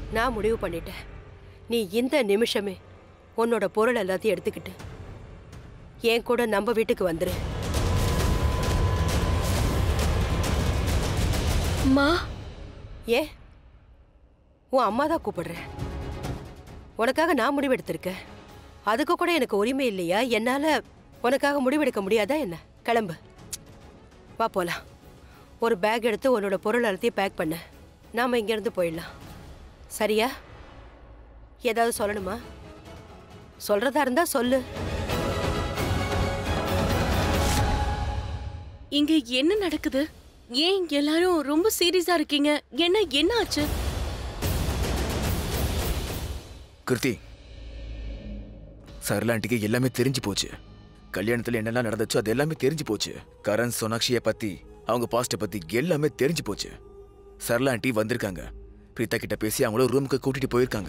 நான் முடிவு பண்ணிட்டேன் நீ இந்த நிமிஷமே உன்னோட பொருள் எல்லாத்தையும் எடுத்துக்கிட்டு என் கூட நம்ம வீட்டுக்கு வந்துரு மா ஏன் உன் அம்மா தான் கூப்பிடுறேன் உனக்காக நான் முடிவெடுத்திருக்கேன் அதுக்கு கூட எனக்கு உரிமை இல்லையா என்னால உனக்காக முடிவெடுக்க முடியாதா என்ன கிளம்பு வா போலாம் ஒரு பேக் எடுத்து உன்னோட பொருள் எல்லாத்தையும் பேக் பண்ண நாம இங்கிருந்து போயிடலாம் சரியா ஏதாவது சொல்லணுமா சொல்றதா இருந்தா சொல்லு இங்க என்ன நடக்குது ஏன் எல்லாரும் ரொம்ப சீரியஸா இருக்கீங்க என்ன என்ன ஆச்சு கிருத்தி சரளாண்டிக்கு எல்லாமே தெரிஞ்சு போச்சு கல்யாணத்துல என்னெல்லாம் நடந்துச்சோ அது எல்லாமே தெரிஞ்சு போச்சு கரண் சோனாக்ஷியை பத்தி அவங்க பாஸ்ட பத்தி எல்லாமே தெரிஞ்சு போச்சு சரளா ஆண்டி வந்திருக்காங்க பிரீதா கிட்ட பேசி அவங்கள ரூமுக்கு கூட்டிட்டு போயிருக்காங்க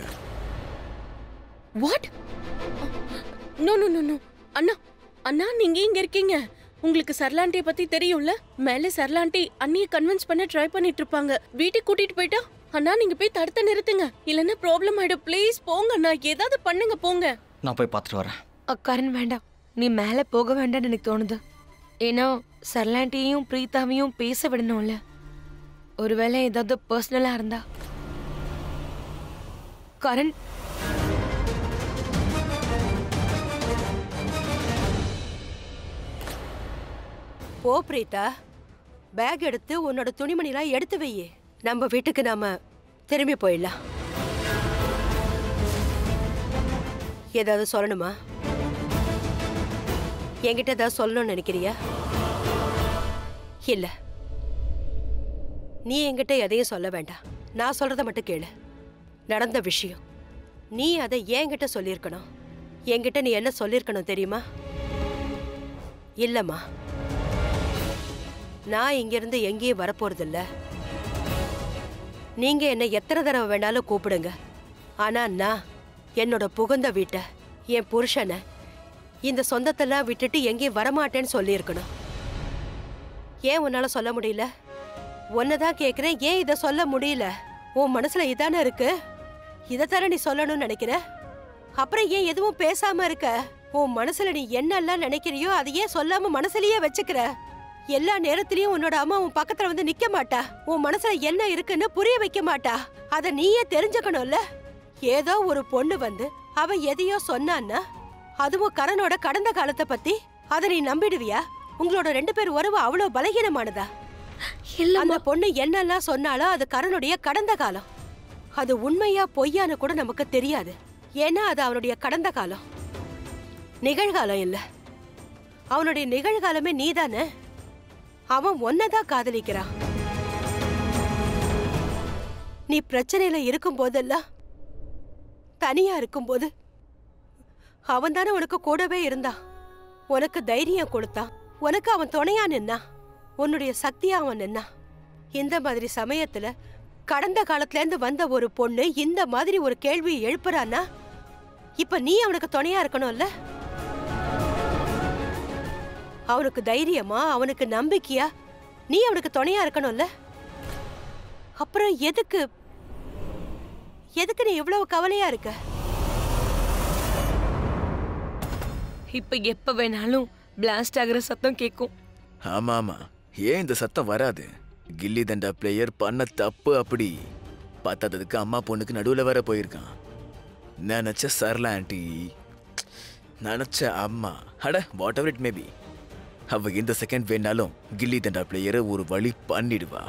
what no no no no அண்ணா அண்ணா நீங்க இங்க இருக்கீங்க உங்களுக்கு சரலாண்டிய பத்தி தெரியும்ல மேலே சரலாண்டி அண்ணிய கன்வின்ஸ் பண்ண ட்ரை பண்ணிட்டு இருப்பாங்க வீட்டுக்கு கூட்டிட்டு போயிட்டா அண்ணா நீங்க போய் தடுத்து நிறுத்துங்க இல்லன்னா ப்ராப்ளம் ஆயிடும் ப்ளீஸ் போங்க அண்ணா ஏதாவது பண்ணுங்க போங்க நான் போய் பார்த்துட்டு வரேன் அக்காரன் வேண்டாம் நீ மேலே போக வேண்டாம்னு எனக்கு தோணுது ஏன்னா சர்லாண்டியையும் பிரீதாவையும் பேச விடணும்ல ஒருவேளை ஏதாவது பர்சனலா இருந்தா கரண் போ பிரீதா பேக் எடுத்து உன்னோட துணிமணிலாம் எடுத்து வையே நம்ம வீட்டுக்கு நாம திரும்பி போயிடலாம் ஏதாவது சொல்லணுமா என்கிட்ட ஏதாவது சொல்லணும்னு நினைக்கிறியா இல்ல நீ என்கிட்ட எதையும் சொல்ல வேண்டாம் நான் சொல்றத மட்டும் கேளு நடந்த விஷயம் நீ அதை என்கிட்ட சொல்லியிருக்கணும் என்கிட்ட நீ என்ன சொல்லியிருக்கணும் தெரியுமா இல்லம்மா நான் இங்கிருந்து எங்கேயும் வரப்போறதில்ல நீங்க என்ன எத்தனை தடவை வேணாலும் கூப்பிடுங்க ஆனா நான் என்னோட புகுந்த வீட்டை என் புருஷனை இந்த சொந்தத்தெல்லாம் விட்டுட்டு எங்கேயும் வரமாட்டேன்னு சொல்லியிருக்கணும் ஏன் உன்னால சொல்ல முடியல உன்னதான் கேக்குறேன் ஏன் இதை சொல்ல முடியல உன் மனசுல இதானே இருக்கு இதைத்தானே நீ சொல்லணும்னு நினைக்கிற அப்புறம் ஏன் எதுவும் பேசாம இருக்க உன் மனசுல நீ என்னெல்லாம் நினைக்கிறியோ அதையே சொல்லாம மனசுலயே வச்சுக்கிற எல்லா நேரத்திலயும் உன்னோட அம்மா உன் பக்கத்துல வந்து நிக்க மாட்டா உன் மனசுல என்ன இருக்குன்னு புரிய வைக்க மாட்டா அத நீயே தெரிஞ்சுக்கணும்ல ஏதோ ஒரு பொண்ணு வந்து அவ எதையோ சொன்னான்னா அதுவும் கரனோட கடந்த காலத்தை பத்தி அத நீ நம்பிடுவியா உங்களோட ரெண்டு பேர் உறவு அவ்வளவு பலகீனமானதா அந்த பொண்ணு என்னெல்லாம் சொன்னாலும் அது கரனுடைய கடந்த காலம் அது உண்மையா பொய்யான்னு கூட நமக்கு தெரியாது ஏன்னா அது அவனுடைய கடந்த காலம் நிகழ்காலம் இல்ல அவனுடைய நிகழ்காலமே நீதானே அவன் ஒன்னதான் காதலிக்கிறான் நீ பிரச்சனையில இருக்கும் போதெல்லாம் தனியா இருக்கும்போது அவன் தானே உனக்கு கூடவே இருந்தான் உனக்கு தைரியம் கொடுத்தான் உனக்கு அவன் துணையா நின்னான் உன்னுடைய சக்தியா அவன் நின்னான் இந்த மாதிரி சமயத்துல கடந்த காலத்துல இருந்து வந்த ஒரு பொண்ணு இந்த மாதிரி ஒரு கேள்வியை எழுப்புறான்னா இப்ப நீ அவனுக்கு துணையா இருக்கணும்ல அவனுக்கு தைரியமா அவனுக்கு நம்பிக்கையா நீ அவனுக்கு துணையா இருக்கணும்ல அப்புறம் எதுக்கு எதுக்கு நீ இவ்வளவு கவலையா இருக்க இப்ப எப்ப வேணாலும் பிளாஸ்ட் ஆகுற சத்தம் கேட்கும் ஆமா ஆமா ஏன் இந்த சத்தம் வராது கில்லி தண்டா பிளேயர் பண்ண தப்பு அப்படி பத்தாததுக்கு அம்மா பொண்ணுக்கு நடுவுல வேற போயிருக்கான் நினைச்ச சரளா ஆண்டி நினைச்ச அம்மா அட வாட் எவர் இட் மேபி அவ இந்த செகண்ட் வேணாலும் கில்லி தண்டா பிளேயரை ஒரு வழி பண்ணிடுவா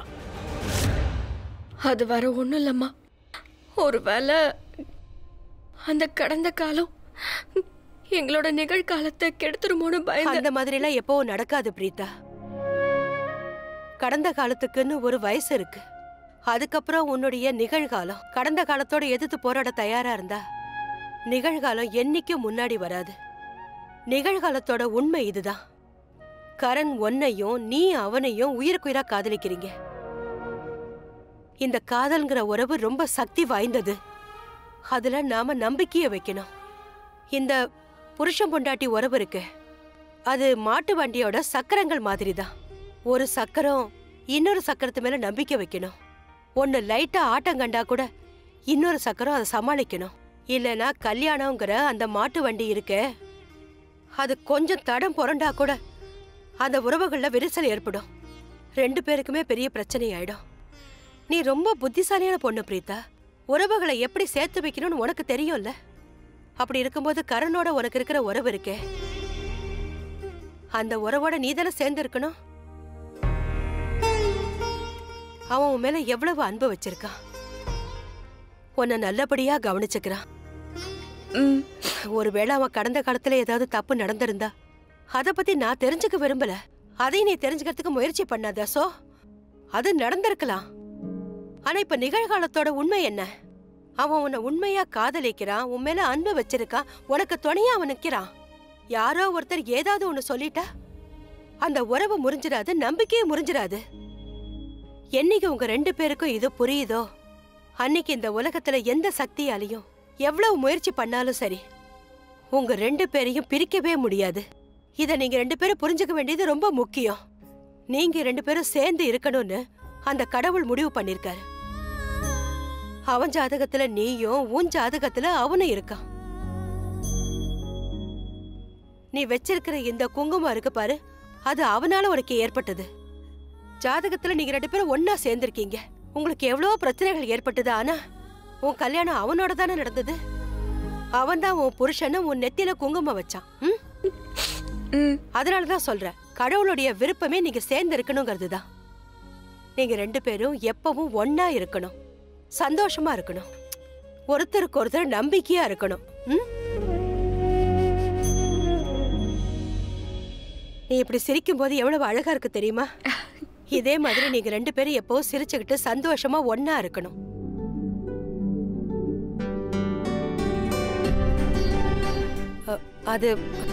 அது வர ஒண்ணும் இல்லம்மா ஒருவேளை அந்த கடந்த காலம் எங்களோட நிகழ்காலத்தை கெடுத்துருமோன்னு பயந்து அந்த மாதிரி எல்லாம் எப்பவும் நடக்காது பிரீதா கடந்த காலத்துக்குன்னு ஒரு வயசு இருக்கு அதுக்கப்புறம் உன்னுடைய நிகழ்காலம் கடந்த காலத்தோட எதிர்த்து போராட தயாரா இருந்தா நிகழ்காலம் என்னைக்கும் முன்னாடி வராது நிகழ்காலத்தோட உண்மை இதுதான் கரண் ஒன்னையும் நீ அவனையும் உயிருக்குயிரா காதலிக்கிறீங்க இந்த காதல்ங்கிற உறவு ரொம்ப சக்தி வாய்ந்தது அதுல நாம நம்பிக்கைய வைக்கணும் இந்த புருஷன் பொண்டாட்டி உறவு இருக்கு அது மாட்டு வண்டியோட சக்கரங்கள் மாதிரி தான் ஒரு சக்கரம் இன்னொரு சக்கரத்து மேல நம்பிக்கை வைக்கணும் ஒன்னு லைட்டா ஆட்டம் கண்டா கூட இன்னொரு சக்கரம் அதை சமாளிக்கணும் இல்லைன்னா கல்யாணங்கிற அந்த மாட்டு வண்டி இருக்கே அது கொஞ்சம் தடம் புரண்டா கூட அந்த உறவுகள்ல விரிசல் ஏற்படும் ரெண்டு பேருக்குமே பெரிய பிரச்சனை ஆயிடும் நீ ரொம்ப புத்திசாலியான பொண்ணு பிரீதா உறவுகளை எப்படி சேர்த்து வைக்கணும்னு உனக்கு தெரியும்ல அப்படி இருக்கும்போது கரனோட உனக்கு இருக்கிற உறவு இருக்கே அந்த உறவோட நீ தானே சேர்ந்து இருக்கணும் அவன் உன் மேல எவ்வளவு அன்பு வச்சிருக்கான் உன்னை நல்லபடியா கவனிச்சுக்கிறான் ம், ஒருவேளை அவன் கடந்த காலத்துல ஏதாவது தப்பு நடந்திருந்தா அத பத்தி நான் தெரிஞ்சுக்க விரும்பல அதையும் நீ தெரிஞ்சுக்கிறதுக்கு முயற்சி பண்ணாத சோ அது நடந்திருக்கலாம் ஆனா இப்ப நிகழ்காலத்தோட உண்மை என்ன அவன் உன்னை உண்மையா காதலிக்கிறான் உன் மேல அன்பு வச்சிருக்கான் உனக்கு துணையா அவன் நிக்கிறான் யாரோ ஒருத்தர் ஏதாவது ஒண்ணு சொல்லிட்டா அந்த உறவு முறிஞ்சிடாது நம்பிக்கையும் முறிஞ்சிடாது என்னைக்கு உங்க ரெண்டு பேருக்கும் இது புரியுதோ அன்னைக்கு இந்த உலகத்துல எந்த சக்தியாலையும் எவ்வளவு முயற்சி பண்ணாலும் சரி உங்க ரெண்டு பேரையும் பிரிக்கவே முடியாது இத நீங்க ரெண்டு பேரும் புரிஞ்சுக்க வேண்டியது ரொம்ப முக்கியம் நீங்க ரெண்டு பேரும் சேர்ந்து இருக்கணும்னு அந்த கடவுள் முடிவு பண்ணிருக்காரு அவன் ஜாதகத்துல நீயும் உன் ஜாதகத்துல அவனும் இருக்கான் நீ வச்சிருக்கிற இந்த குங்குமம் இருக்கு பாரு அது அவனால உனக்கு ஏற்பட்டது ஜாதகத்துல நீங்க ரெண்டு பேரும் ஒன்னா சேர்ந்திருக்கீங்க உங்களுக்கு எவ்வளவோ பிரச்சனைகள் ஏற்பட்டது ஆனா உன் கல்யாணம் அவனோட தானே நடந்தது அவன் தான் உன் புருஷனை உன் நெத்தியில குங்குமம் வச்சான் ம்? ம். அதனாலதான் சொல்றேன் கடவுளுடைய விருப்பமே நீங்க சேர்ந்து இருக்கணுங்கிறது தான் நீங்க ரெண்டு பேரும் எப்பவும் ஒன்னா இருக்கணும் சந்தோஷமா இருக்கணும் ஒருத்தருக்கு ஒருத்தர் நம்பிக்கையா இருக்கணும் ம்? நீ இப்படி சிரிக்கும் போது எவ்வளவு அழகா இருக்கு தெரியுமா இதே மாதிரி நீங்க ரெண்டு பேரும் எப்பவும் சிரிச்சுக்கிட்டு சந்தோஷமா ஒன்னா இருக்கணும் அ, அது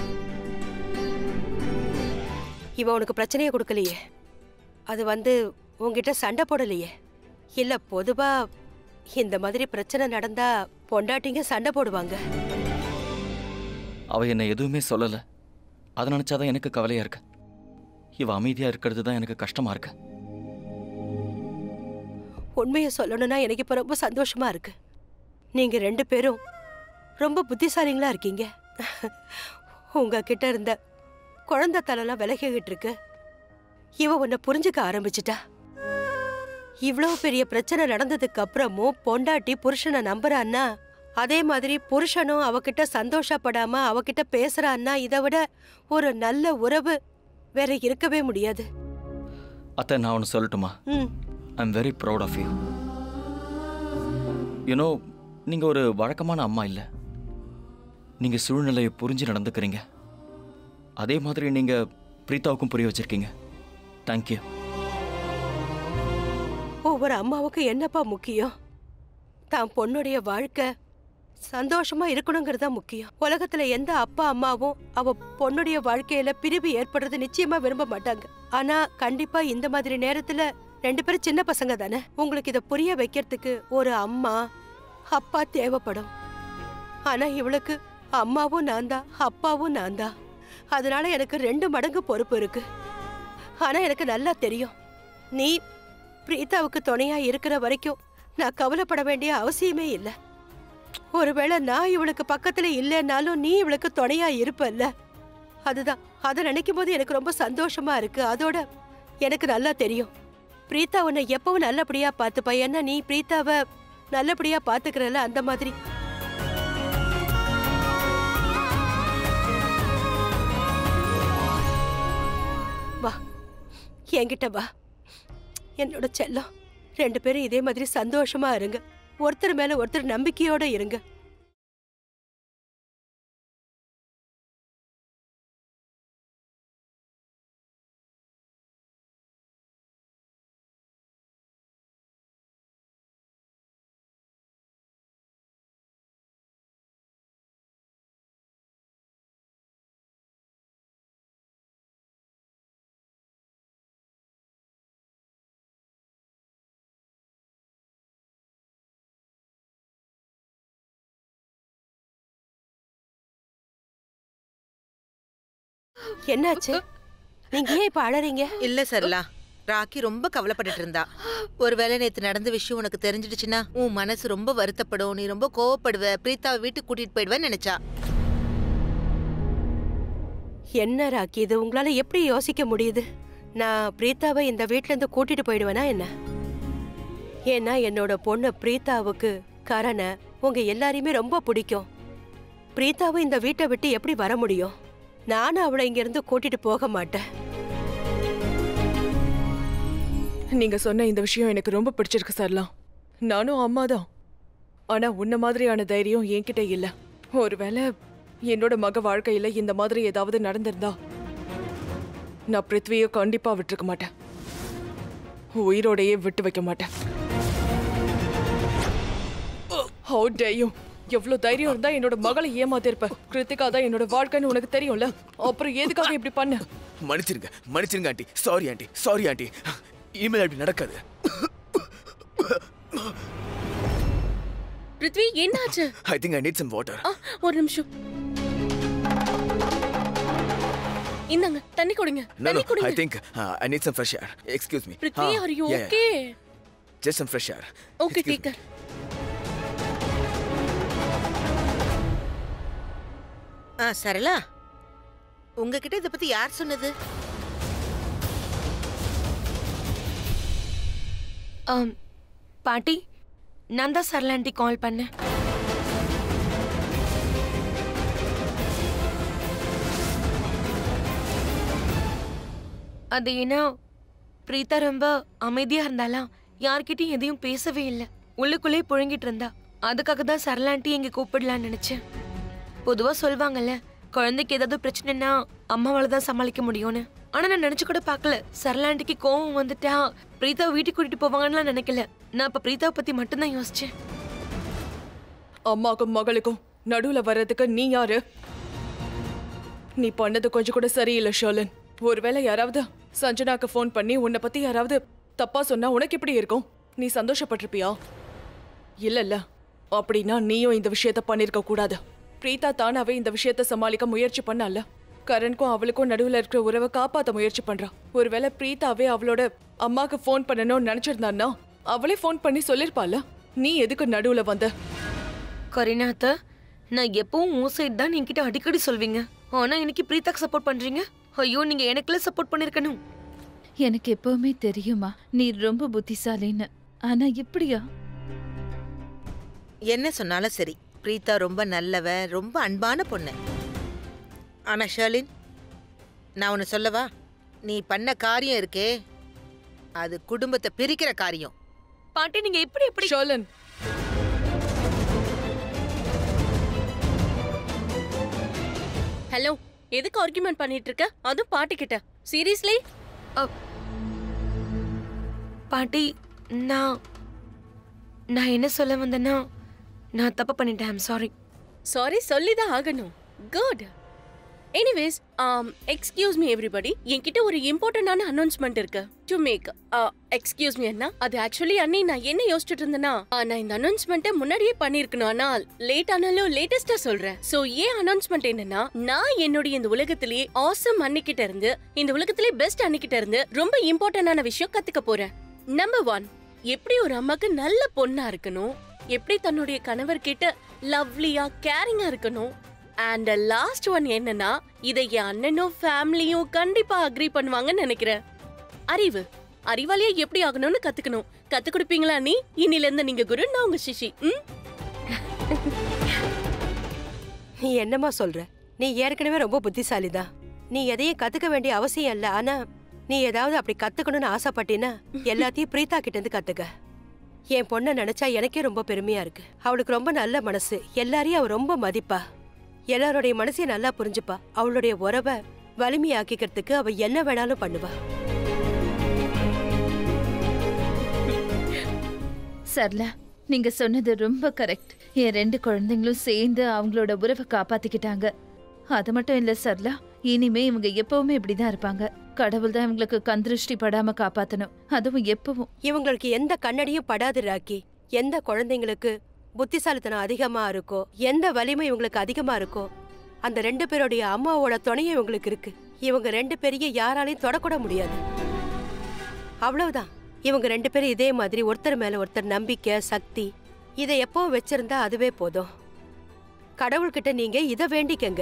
இவ உனக்கு பிரச்சனையை கொடுக்கலையே அது வந்து உன்கிட்ட சண்டை போடலையே இல்ல பொதுவா இந்த மாதிரி பிரச்சனை நடந்தா பொண்டாட்டிங்க சண்டை போடுவாங்க அவ என்னை எதுவுமே சொல்லல அதை நினைச்சாதான் எனக்கு கவலையா இருக்கு இவ அமைதியா இருக்கிறது தான் எனக்கு கஷ்டமா இருக்கு உண்மையை சொல்லணும்னா எனக்கு இப்ப ரொம்ப சந்தோஷமா இருக்கு நீங்க ரெண்டு பேரும் ரொம்ப புத்திசாலிங்களா இருக்கீங்க உங்க கிட்ட இருந்த குழந்தை தலைலாம் விலகிக்கிட்டு இருக்கு இவ உன்னை புரிஞ்சுக்க ஆரம்பிச்சிட்டா இவ்வளவு பெரிய பிரச்சனை நடந்ததுக்கு அப்புறமும் பொண்டாட்டி புருஷனை நம்புறான்னா அதே மாதிரி புருஷனும் அவகிட்ட சந்தோஷப்படாம அவகிட்ட பேசுறான்னா இதை விட ஒரு நல்ல உறவு வேற இருக்கவே முடியாது அத்தை நான் ஒன்று சொல்லட்டுமா ம் I am very proud of you you know நீங்கள் ஒரு வழக்கமான அம்மா இல்லை நீங்கள் சூழ்நிலையை புரிஞ்சு நடந்துக்கிறீங்க அதே மாதிரி நீங்கள் பிரீதாவுக்கும் புரிய வச்சிருக்கீங்க தேங்க்யூ ஒவ்வொரு அம்மாவுக்கு என்னப்பா முக்கியம் தான் பொண்ணுடைய வாழ்க்கை சந்தோஷமா இருக்கணுங்கிறது தான் முக்கியம் உலகத்துல எந்த அப்பா அம்மாவும் அவ பொண்ணுடைய வாழ்க்கையில பிரிவு ஏற்படுறது நிச்சயமா விரும்ப மாட்டாங்க ஆனா கண்டிப்பா இந்த மாதிரி நேரத்துல ரெண்டு பேரும் சின்ன பசங்க தானே உங்களுக்கு இத புரிய வைக்கிறதுக்கு ஒரு அம்மா அப்பா தேவைப்படும் ஆனா இவளுக்கு அம்மாவும் நான் தான் அப்பாவும் நான் தான் அதனால எனக்கு ரெண்டு மடங்கு பொறுப்பு இருக்கு ஆனா எனக்கு நல்லா தெரியும் நீ பிரீதாவுக்கு துணையா இருக்கிற வரைக்கும் நான் கவலைப்பட வேண்டிய அவசியமே இல்லை ஒருவேளை நான் இவளுக்கு பக்கத்துல இல்லைன்னாலும் நீ இவளுக்கு துணையா இருப்பல்ல அதுதான் அதை நினைக்கும் போது எனக்கு ரொம்ப சந்தோஷமா இருக்கு அதோட எனக்கு நல்லா தெரியும் பிரீதா உன்னை எப்பவும் நல்லபடியா பார்த்துப்பா ஏன்னா நீ பிரீதாவை நல்லபடியா பாத்துக்கிறல்ல அந்த மாதிரி வா என்கிட்ட வா என்னோட செல்லம் ரெண்டு பேரும் இதே மாதிரி சந்தோஷமா இருங்க ஒருத்தர் மேல ஒருத்தர் நம்பிக்கையோட இருங்க என்னாச்சு நீங்க ஏன் இப்ப அழறீங்க இல்ல சரலா ராக்கி ரொம்ப கவலைப்பட்டுட்டு இருந்தா ஒருவேளை நேத்து நடந்த விஷயம் உனக்கு தெரிஞ்சிடுச்சுன்னா உன் மனசு ரொம்ப வருத்தப்படும் நீ ரொம்ப கோவப்படுவ பிரீத்தாவை வீட்டுக்கு கூட்டிட்டு போயிடுவேன்னு நினைச்சா என்ன ராக்கி இது உங்களால எப்படி யோசிக்க முடியுது நான் பிரீத்தாவை இந்த வீட்ல இருந்து கூட்டிட்டு போயிடுவேனா என்ன ஏன்னா என்னோட பொண்ணு பிரீத்தாவுக்கு கரணை உங்க எல்லாரையுமே ரொம்ப பிடிக்கும் பிரீத்தாவை இந்த வீட்டை விட்டு எப்படி வர முடியும் நானும் அவளை இங்க இருந்து கூட்டிட்டு போக மாட்டேன் நீங்க சொன்ன இந்த விஷயம் எனக்கு ரொம்ப பிடிச்சிருக்கு சரலாம் நானும் அம்மா தான் ஆனா உன்ன மாதிரியான தைரியம் என்கிட்ட இல்ல ஒருவேளை என்னோட மக வாழ்க்கையில இந்த மாதிரி ஏதாவது நடந்திருந்தா நான் பிருத்வியை கண்டிப்பா விட்டுருக்க மாட்டேன் உயிரோடையே விட்டு வைக்க மாட்டேன் ஹவு டேயும் எவ்வளவு தைரியம் இருந்தா என்னோட மகளை ஏமாத்திருப்ப கிருத்திகா தான் என்னோட வாழ்க்கைன்னு உனக்கு தெரியும்ல அப்புறம் எதுக்காக இப்படி பண்ண மன்னிச்சிருங்க மன்னிச்சிருங்க aunty sorry aunty sorry aunty இனிமேல் அப்படி நடக்காது பிருத்வி என்னாச்சு I think I need some water ஆ, ஒரு நிமிஷம் இந்தாங்க தண்ணி குடிங்க No, தண்ணி no, குடிங்க I think uh, I need some fresh air. Excuse me. Prithvi Ah, are you yeah, yeah. Okay Just some fresh air. Okay Excuse me. டேக்கர் ஆ சரளா உங்ககிட்ட இதை பத்தி யார் சொன்னது ஆம், பாட்டி நான் தான் சரளாண்டி கால் பண்ணேன் அது ஏன்னா பிரீதா ரொம்ப அமைதியா இருந்தாலாம் யார்கிட்டயும் எதையும் பேசவே இல்லை உள்ளுக்குள்ளே புழுங்கிட்டு இருந்தா அதுக்காக தான் சரளாண்டி இங்க கூப்பிடலாம்னு நினைச்சேன் பொதுவா சொல்வாங்கல்ல குழந்தைக்கு ஏதாவது பிரச்சனைனா அம்மாவால தான் சமாளிக்க முடியும்னு ஆனா நான் நினைச்சு கூட பார்க்கல சரளாண்டிக்கு கோவம் வந்துட்டா பிரீதாவை வீட்டுக்கு கூட்டிட்டு போவாங்கன்னு நினைக்கல நான் இப்ப பிரீதாவை பத்தி மட்டும்தான் யோசிச்சேன் அம்மாக்கும் மகளுக்கும் நடுவுல வர்றதுக்கு நீ யாரு நீ பண்ணது கொஞ்சம் கூட சரியில்லை ஷோலன் ஒருவேளை யாராவது சஞ்சனாக்கு ஃபோன் பண்ணி உன்னை பத்தி யாராவது தப்பா சொன்னா உனக்கு எப்படி இருக்கும் நீ சந்தோஷப்பட்டிருப்பியா இல்ல இல்ல அப்படின்னா நீயும் இந்த விஷயத்த பண்ணிருக்க கூடாது பிரீதா தானாவே இந்த விஷயத்த சமாளிக்க முயற்சி பண்ணல கரண்க்கும் அவளுக்கும் நடுவுல இருக்கிற உறவை காப்பாத்த முயற்சி பண்றா ஒருவேளை பிரீதாவே அவளோட அம்மாக்கு ஃபோன் பண்ணணும்னு நினைச்சிருந்தான்னா அவளே ஃபோன் பண்ணி சொல்லிருப்பால நீ எதுக்கு நடுவுல வந்த கரீனாத்த நான் எப்பவும் உன் சைடு தான் என்கிட்ட அடிக்கடி சொல்வீங்க ஆனா இன்னைக்கு பிரீதாக்கு சப்போர்ட் பண்றீங்க ஐயோ நீங்க எனக்குள்ள சப்போர்ட் பண்ணிருக்கணும் எனக்கு எப்பவுமே தெரியுமா நீ ரொம்ப புத்திசாலின்னு ஆனா இப்படியா என்ன சொன்னாலும் சரி பிரீத்தா ரொம்ப நல்லவ ரொம்ப அன்பான பொண்ணு ஆனா ஷர்லின் நான் ஒன்று சொல்லவா நீ பண்ண காரியம் இருக்கே அது குடும்பத்தை பிரிக்கிற காரியம் பாட்டி நீங்க எப்படி எப்படி ஷோலன் ஹலோ எதுக்கு ஆர்குமெண்ட் பண்ணிட்டு இருக்க அதுவும் பாட்டி கிட்ட சீரியஸ்லி பாட்டி நான் நான் என்ன சொல்ல வந்தேன்னா நான் தப்பு பண்ணிட்டேன் சாரி சாரி சொல்லிதான் ஆகணும் good anyways excuse me everybody என்கிட்ட ஒரு இம்பார்ட்டன்டான அனௌன்ஸ்மெண்ட் இருக்கு டு மேக் எக்ஸ்கியூஸ் மீ அண்ணா அது ஆக்சுவலி அண்ணி நான் என்ன யோசிச்சுட்டு இருந்தேன்னா ஆ, நான் இந்த அனௌன்ஸ்மெண்ட்டை முன்னாடியே பண்ணிருக்கணும் ஆனால் லேட் ஆனாலும் லேட்டஸ்டா சொல்றேன் சோ ஏன் அனௌன்ஸ்மெண்ட் என்னன்னா நான் என்னுடைய இந்த உலகத்திலேயே ஆசம் அன்னிக்கிட்ட இருந்து இந்த உலகத்திலேயே பெஸ்ட் அன்னிக்கிட்ட இருந்து ரொம்ப இம்பார்ட்டன்டான விஷயம் கத்துக்க போறேன் நம்பர் ஒன் எப்படி ஒரு அம்மாக்கு நல்ல பொண்ணா இருக்கணும் எப்படி தன்னுடைய கணவர் கிட்ட லவ்லியா கேரிங்கா இருக்கணும் அண்ட் லாஸ்ட் ஒன் என்னன்னா இதை என் அண்ணனும் ஃபேமிலியும் கண்டிப்பா அக்ரி பண்ணுவாங்கன்னு நினைக்கிறேன் அறிவு அறிவாளியா எப்படி ஆகணும்னு கத்துக்கணும் கத்து கொடுப்பீங்களா நீ இன்னில இருந்து நீங்க குரு நான் உங்க சிஷி ம் நீ என்னம்மா சொல்ற நீ ஏற்கனவே ரொம்ப புத்திசாலிதான் நீ எதையும் கத்துக்க வேண்டிய அவசியம் இல்ல ஆனா நீ ஏதாவது அப்படி கத்துக்கணும்னு ஆசைப்பட்டீன்னா எல்லாத்தையும் பிரீதா கிட்ட இருந்து கத்துக்க என் பொண்ணை நினைச்சா எனக்கே ரொம்ப பெருமையா இருக்கு அவளுக்கு ரொம்ப நல்ல மனசு எல்லாரையும் அவ ரொம்ப மதிப்பா எல்லாருடைய மனசையும் நல்லா புரிஞ்சுப்பா அவளுடைய உறவை வலிமையாக்கிக்கிறதுக்கு அவ என்ன வேணாலும் பண்ணுவா சர்லா நீங்க சொன்னது ரொம்ப கரெக்ட் என் ரெண்டு குழந்தைங்களும் சேர்ந்து அவங்களோட உறவை காப்பாத்திக்கிட்டாங்க அது மட்டும் இல்ல சர்லா இனிமே இவங்க எப்பவுமே இப்படிதான் இருப்பாங்க கடவுள் தான் இவங்களுக்கு கந்திருஷ்டி படாம காப்பாத்தணும் அதுவும் எப்பவும் இவங்களுக்கு எந்த கண்ணடியும் படாது ராக்கி எந்த குழந்தைங்களுக்கு புத்திசாலித்தனம் அதிகமா இருக்கோ எந்த வலிமை இவங்களுக்கு அதிகமா இருக்கோ அந்த ரெண்டு பேருடைய அம்மாவோட துணையும் இவங்களுக்கு இருக்கு இவங்க ரெண்டு பேரையும் யாராலையும் தொடக்கூட முடியாது அவ்வளவுதான் இவங்க ரெண்டு பேரும் இதே மாதிரி ஒருத்தர் மேல ஒருத்தர் நம்பிக்கை சக்தி இதை எப்பவும் வச்சிருந்தா அதுவே போதும் கடவுள்கிட்ட நீங்க இதை வேண்டிக்கங்க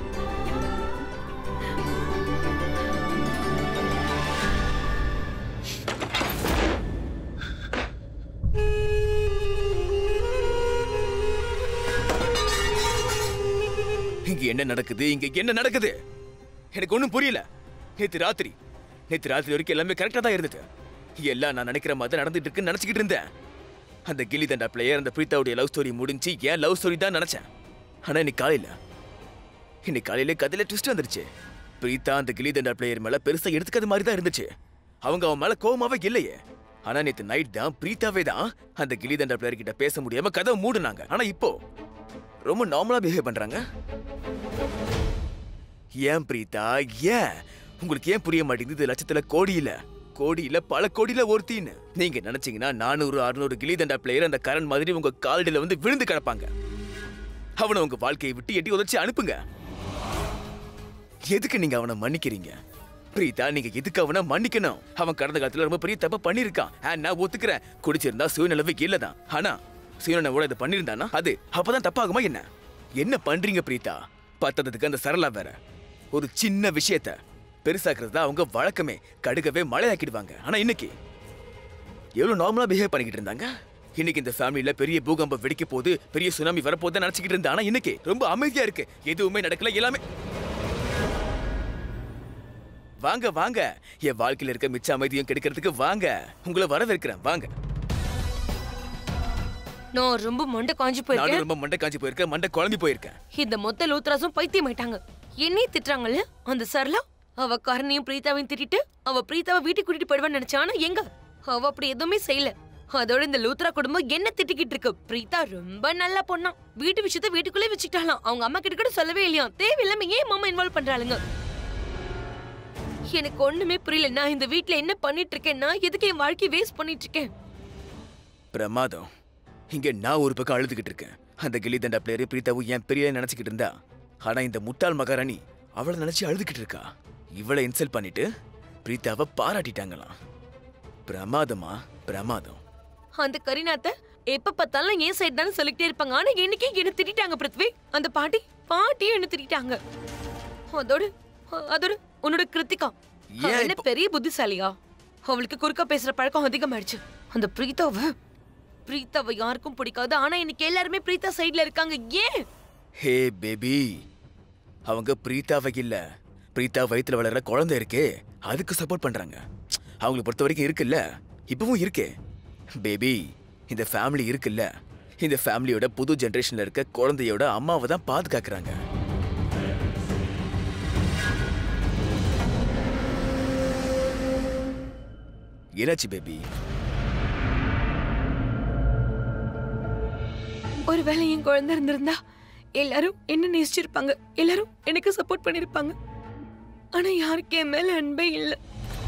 இங்க என்ன நடக்குது இங்க என்ன நடக்குது எனக்கு ஒண்ணும் புரியல நேத்து ராத்திரி நேத்து ராத்திரி வரைக்கும் எல்லாமே கரெக்டா தான் இருந்தது எல்லாம் நான் நினைக்கிற மாதிரி நடந்துட்டு இருக்குன்னு நினைச்சுக்கிட்டு இருந்தேன் அந்த கில்லி தண்டா பிளேயர் அந்த பிரீத்தாவுடைய லவ் ஸ்டோரி முடிஞ்சு ஏன் லவ் ஸ்டோரி தான் நினைச்சேன் ஆனா இன்னைக்கு காலையில இன்னைக்கு காலையில கதையில ட்விஸ்ட் வந்துருச்சு பிரீத்தா அந்த கில்லி தண்டா பிளேயர் மேல பெருசா எடுத்துக்காத மாதிரி தான் இருந்துச்சு அவங்க அவன் மேல கோவமாவே இல்லையே ஆனா நேத்து நைட் தான் பிரீத்தாவே தான் அந்த கில்லி தண்டா பிளேயர் கிட்ட பேச முடியாம கதவை மூடுனாங்க ஆனா இப்போ ரொம்ப நார்மலா பிஹேவ் பண்றாங்க ஏன் பிரீதா ஏன் உங்களுக்கு ஏன் புரிய மாட்டேங்குது இது லட்சத்துல கோடி இல்ல கோடி இல்ல பல கோடியில ஒருத்தின்னு நீங்க நினைச்சீங்கன்னா நானூறு அறுநூறு கிளிதண்டா பிளேயர் அந்த கரண் மாதிரி உங்க காலடியில வந்து விழுந்து கிடப்பாங்க அவனை உங்க வாழ்க்கையை விட்டு எட்டி உதச்சி அனுப்புங்க எதுக்கு நீங்க அவனை மன்னிக்கிறீங்க பிரீதா நீங்க எதுக்கு அவனை மன்னிக்கணும் அவன் கடந்த காலத்துல ரொம்ப பெரிய தப்ப பண்ணிருக்கான் ஆ, நான் ஒத்துக்கிறேன் குடிச்சிருந்தா சுயநலவு இல்லதான் ஆனா சுயநலவோட இதை பண்ணிருந்தானா அது அப்பதான் தப்பாகுமா என்ன என்ன பண்றீங்க பிரீதா பத்ததுக்கு அந்த சரளா வேற ஒரு சின்ன விஷயத்த பெருசாக்குறது தான் அவங்க வழக்கமே கடுகவே மழையாக்கிடுவாங்க ஆனா இன்னைக்கு எவ்வளவு நார்மலா பிஹேவ் பண்ணிக்கிட்டு இருந்தாங்க இன்னைக்கு இந்த ஃபேமிலில பெரிய பூகம்பம் வெடிக்க போகுது பெரிய சுனாமி வரப்போகுது நினைச்சுக்கிட்டு இருந்தா ஆனா இன்னைக்கு ரொம்ப அமைதியா இருக்கு எதுவுமே நடக்கல எல்லாமே வாங்க வாங்க என் வாழ்க்கையில இருக்க மிச்ச அமைதியும் கெடுக்கிறதுக்கு வாங்க உங்களை வரவேற்கிறேன் வாங்க நான் ரொம்ப மண்டை காஞ்சி நானும் போயிருக்கேன் ரொம்ப மண்டை காஞ்சி போயிருக்கேன் மண்டை குழம்பி போயிருக்கேன் இந்த மொத்த லூத்ராசும் பைத்தியம் ஆயிட்டாங்க என்னையும் திட்டுறாங்கல்ல அந்த சரளா அவ கரணையும் பிரீதாவையும் திட்டிட்டு அவ பிரீதாவை வீட்டுக்கு கூட்டிட்டு போயிடுவான்னு நினைச்சா ஆனா எங்க அவ அப்படி எதுவுமே செய்யல அதோட இந்த லூத்ரா குடும்பம் என்ன திட்டிக்கிட்டு இருக்கு பிரீதா ரொம்ப நல்ல பொண்ணா வீட்டு விஷயத்த வீட்டுக்குள்ளே வச்சுக்கிட்டாலாம் அவங்க அம்மா கிட்ட கூட சொல்லவே இல்லையா தேவையில்லாம ஏன் மாமா இன்வால்வ் பண்றாளுங்க எனக்கு ஒண்ணுமே புரியல நான் இந்த வீட்ல என்ன பண்ணிட்டு இருக்கேன் நான் எதுக்கு என் வாழ்க்கையை வேஸ்ட் பண்ணிட்டு இருக்கேன் பிரமாதம் இங்க நான் ஒரு பக்கம் அழுதுகிட்டு இருக்கேன் அந்த கில்லி தண்டா பிளேயர் பிரீதாவும் என் பெரிய நினைச்சுக்கிட்டு இருந்தா ஆனா இந்த முட்டாள் மகாராணி அவளை நினைச்சு அழுதுகிட்டு இருக்கா இவளை இன்சல்ட் பண்ணிட்டு பிரீதாவை பாராட்டிட்டாங்களாம் பிரமாதமா பிரமாதம் அந்த கரிநாத்த எப்ப பார்த்தாலும் என் சைடு தானே சொல்லிக்கிட்டே இருப்பாங்க ஆனா இன்னைக்கு என்ன திட்டிட்டாங்க பிருத்வி அந்த பாட்டி பாட்டியும் என்ன திட்டிட்டாங்க அதோட அதோட உன்னோட கிருத்திகா அவ ஏன் என்ன இப்போ- பெரிய புத்திசாலியா அவளுக்கு குறுக்க பேசுற பழக்கம் அதிகமாயிடுச்சு அந்த பிரீதாவ பிரீதாவை யாருக்கும் பிடிக்காது ஆனா இன்னைக்கு எல்லாருமே பிரீதா சைடுல இருக்காங்க ஏன் ஹே பேபி அவங்க பிரீதாவை இல்ல பிரீதா வயித்துல வளர்ற குழந்தை இருக்கே அதுக்கு சப்போர்ட் பண்றாங்க அவங்களை பொறுத்த வரைக்கும் இருக்குல்ல இப்பவும் இருக்கே பேபி இந்த ஃபேமிலி இருக்குல்ல இந்த ஃபேமிலியோட புது ஜெனரேஷன்ல இருக்க குழந்தையோட அம்மாவை தான் பாதுகாக்கிறாங்க என்னாச்சு பேபி ஒருவேளை என் குழந்தை இருந்திருந்தா எல்லாரும் என்ன நேசிச்சிருப்பாங்க எல்லாரும் எனக்கு சப்போர்ட் பண்ணிருப்பாங்க ஆனா யாருக்கு என் மேல அன்பே இல்லை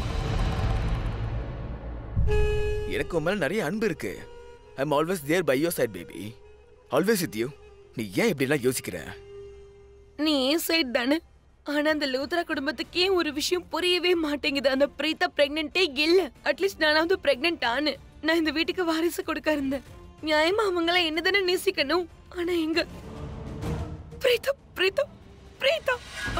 எனக்கு உன் மேல நிறைய அன்பு இருக்கு I am always there by your side baby always with you நீ ஏன் இப்படிலாம் யோசிக்கிற நீ ஏன் சைட் தானே ஆனா அந்த லூத்ரா குடும்பத்துக்கு ஏன் ஒரு விஷயம் புரியவே மாட்டேங்குது அந்த பிரீதா பிரெக்னென்ட்டே இல்ல அட்லீஸ்ட் நானாவது பிரெக்னென்ட் ஆனு நான் இந்த வீட்டுக்கு வாரிசு கொடுக்க இருந்தேன் நியாயமா அவங்கள என்ன தானே நேசிக்கணும் ஆனா எங்க பிரீதா பிரீதா பிரீதா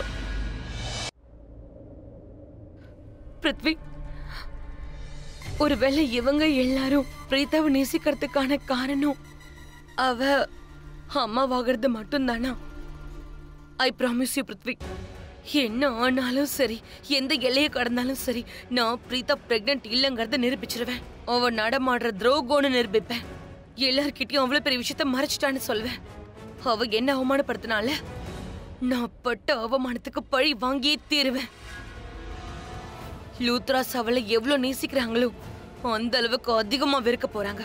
பிருத்வி ஒருவேளை இவங்க எல்லாரும் பிரீதாவை நேசிக்கிறதுக்கான காரணம் அவ அம்மாவாகிறது மட்டும்தானா ஐ ப்ராமிஸ் யூ பிருத்வி என்ன ஆனாலும் சரி எந்த எல்லையை கடந்தாலும் சரி நான் பிரீதா பிரெக்னென்ட் இல்லைங்கிறத நிரூபிச்சிருவேன் அவ நடமாடுற துரோகம்னு நிரூபிப்பேன் எல்லார்கிட்டயும் அவ்வளவு பெரிய விஷயத்த மறைச்சிட்டான்னு சொல்வேன் அவ என்ன அவமானப்படுத்தினால நான் பட்ட அவமானத்துக்கு பழி வாங்கியே தீருவேன் லூத்ராஸ் அவளை எவ்வளவு நேசிக்கிறாங்களோ அந்த அளவுக்கு அதிகமா வெறுக்க போறாங்க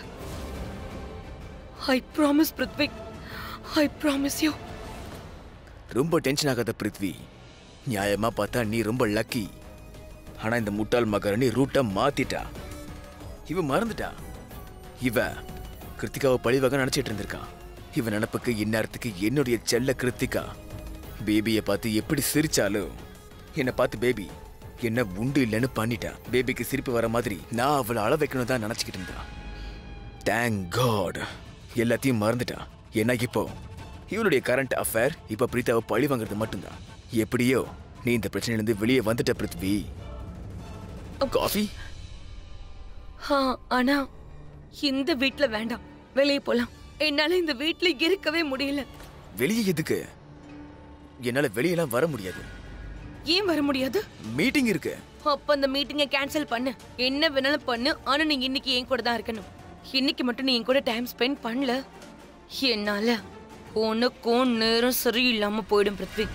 I promise Prithvi I promise you ரொம்ப டென்ஷன் ஆகாத பிருத்வி நியாயமா பார்த்தா நீ ரொம்ப லக்கி ஆனா இந்த முட்டாள் மகாராணி ரூட்டை மாத்திட்டா இவ மறந்துட்டா இவ கிருத்திகாவை பழிவாக நினைச்சிட்டு இருந்திருக்கா இவ நினப்புக்கு இந்நேரத்துக்கு என்னுடைய செல்ல கிருத்திகா பேபியை பார்த்து எப்படி சிரிச்சாலும் என்னை பார்த்து பேபி என்ன உண்டு இல்லைன்னு பண்ணிட்டா பேபிக்கு சிரிப்பு வர மாதிரி நான் அவளை அள வைக்கணும் தான் நினச்சிக்கிட்டு இருந்தா தேங்க் காட் எல்லாத்தையும் மறந்துட்டா என்ன இப்போ இவளுடைய கரண்ட் அஃபேர் இப்போ பிரீத்தாவை பழி வாங்குறது மட்டும்தான் எப்படியோ நீ இந்த பிரச்சனையிலேருந்து வெளியே வந்துட்ட பிருத்வி காஃபி ஆ, ஆனா இந்த வீட்ல வேண்டாம் வெளியே போலாம் என்னால இந்த வீட்ல இருக்கவே முடியல வெளியே எதுக்கு என்னால வெளியெல்லாம் வர முடியாது ஏன் வர முடியாது மீட்டிங் இருக்கு அப்ப அந்த மீட்டிங்கை கேன்சல் பண்ணு என்ன வேணாலும் பண்ணு ஆனா நீ இன்னைக்கு என் கூட தான் இருக்கணும் இன்னைக்கு மட்டும் நீ என் கூட டைம் ஸ்பெண்ட் பண்ணல என்னால உனக்கும் நேரம் சரியில்லாம போயிடும் பிருத்வி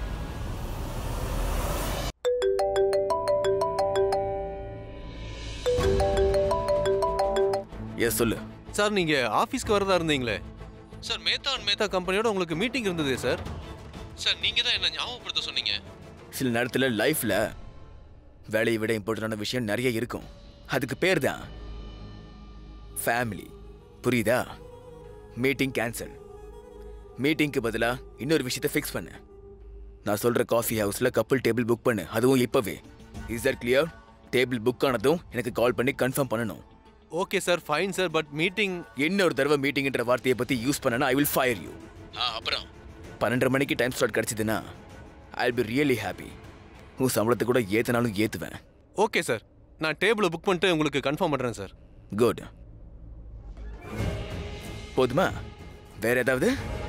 எஸ் சொல்லு சார் நீங்க ஆபீஸ்க்கு வரதா இருந்தீங்களே சார் மேத்தா அண்ட் மேத்தா கம்பெனியோட உங்களுக்கு மீட்டிங் இருந்ததே சார் சார் நீங்க தான் என்ன ஞாபகப்படுத்த சொன்னீங்க சில நேரத்துல லைஃப்ல வேலையை விட இம்பார்ட்டண்டான விஷயம் நிறைய இருக்கும் அதுக்கு பேர் தான் ஃபேமிலி புரியுதா மீட்டிங் கேன்சல் மீட்டிங்க்கு பதிலா இன்னொரு விஷயத்தை ஃபிக்ஸ் பண்ணு நான் சொல்ற காஃபி ஹவுஸ்ல கப்பல் டேபிள் புக் பண்ணு அதுவும் இப்பவே is that clear table book ஆனதும் எனக்கு கால் பண்ணி கன்ஃபார்ம் பண்ணணும் okay sir fine sir but meeting இன்னொரு தடவை மீட்டிங்ன்ற வார்த்தையை பத்தி யூஸ் பண்ணனா ஐ வில் ஃபயர் யூ அப்புறம் பன்னெண்டரை மணிக்கு டைம் ஸ்லாட் கிடைச்சதுன்னா ஐ பி ரியலி ஹாப்பி உன் சம்பளத்தை கூட ஏத்தனாலும் ஏத்துவேன் ஓகே சார் நான் டேபிளை புக் பண்ணிட்டு உங்களுக்கு கன்ஃபார்ம் பண்றேன் சார் குட் போதுமா வேற ஏதாவது